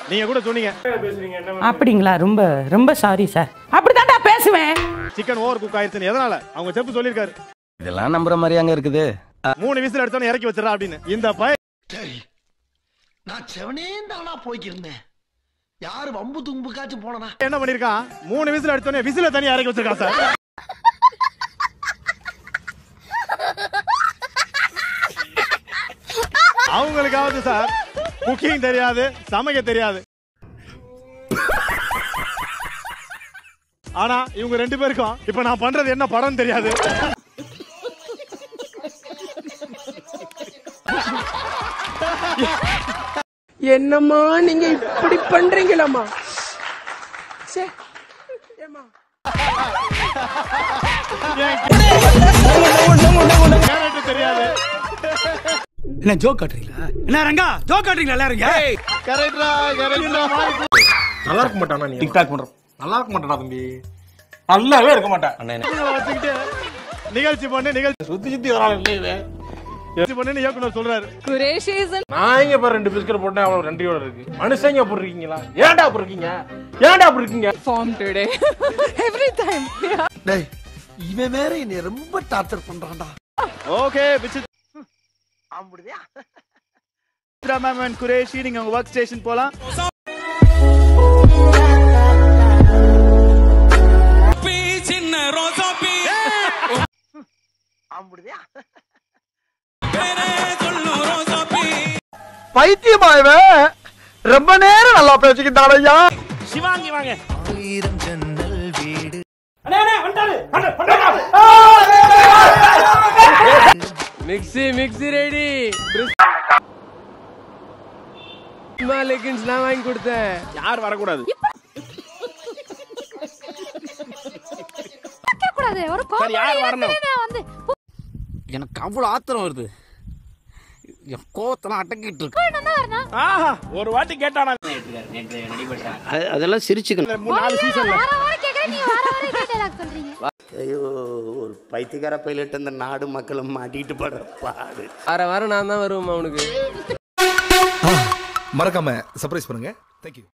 நீங்க கூட சொன்னீங்க அப்படிங்களா ரொம்ப ரொம்ப சாரி சார் அப்படித்தான்டா பேசுவேன் சிக்கன் ஓவர் குக் ஆயிருச்சுன்னு எதனால அவங்க செப்பு சொல்லியிருக்காரு இதெல்லாம் நம்புற மாதிரியாங்க இருக்குது மூணு விசில் அடிச்சோன்னு இறக்கி வச்சிடா அப்படின்னு இந்த பய சரி நான் செவனே தானா போய்க்கிருந்தேன் யாரு வம்பு தும்புக்காச்சும் போனனா என்ன பண்ணிருக்கான் மூணு விசில் அடிச்சோன்னே விசில தனியா இறக்கி வச்சிருக்கான் சார் அவங்களுக்காவது சார் குக்கிங் தெரியாது சமைக்க தெரியாது ஆனா இவங்க ரெண்டு பேருக்கும் இப்ப நான் பண்றது என்ன படம் தெரியாது என்னம்மா நீங்க இப்படி பண்றீங்களாம்மா சே ஏம்மா கேரக்டர் தெரியாது என்ன ஜோக் காட்டுறீங்களா என்ன ரங்கா ஜோக் காட்டுறீங்களா எல்லாரும் கரெக்டா கரெக்டா நல்லா இருக்க மாட்டானா நீ டிக்டாக் பண்றோம் நல்லா இருக்க மாட்டானா தம்பி நல்லாவே இருக்க மாட்டான் வச்சுக்கிட்டு நிகழ்ச்சி பண்ணு நிகழ்ச்சி சுத்தி சுத்தி வரான் இல்லையே நிகழ்ச்சி பண்ணுன்னு இயக்குனர் சொல்றாரு நான் இங்க பாரு ரெண்டு பிஸ்கட் போட்டேன் அவ்வளவு ரெண்டையோட இருக்கு மனுஷங்க அப்படி இருக்கீங்களா ஏன்டா அப்படி இருக்கீங்க ஏன்டா அப்படி இருக்கீங்க டேய் இவன் வேற என்னை ரொம்ப டார்ச்சர் பண்றான்டா okay Vichitra ma'am and Qureshi நீங்க உங்க ஒர்க் ஸ்டேஷன் போலாம் பைத்தியமா இவன் ரொம்ப நேரம் நல்லா பேசிக்கிட்டான் ஐயா சிவாங்கி வாங்க மிக்ஸி மிக்ஸி ரெடி லெகின்ஸ்லாம் வாங்கி கொடுத்தேன் யார் வரக்கூடாது கூடாது ஒரு யார் வரணும்? நான் வந்து எனக்கு அவ்வளவு ஆத்திரம் வருது என் கோவத்தெல்லாம் அடக்கிட்டு இருக்கு என்ன வரணும் ஆஹா ஒரு வாட்டி கேட்டானா அதெல்லாம் சிரிச்சுக்கணும் மூணு நாலு சீசன்ல வார வாரம் கேக்குறேன் நீ வார வாரம் இதே டைலாக் சொல்றீங்க ஐயோ ஒரு பைத்தியக்கார பைலட் இந்த நாடு மக்களும் மாட்டிட்டு படுற பாடு வார வாரம் நான் தான் வருவேன் அவனுக்கு மறக்காம சர்ப்ரைஸ் பண்ணுங்க தேங்க்யூ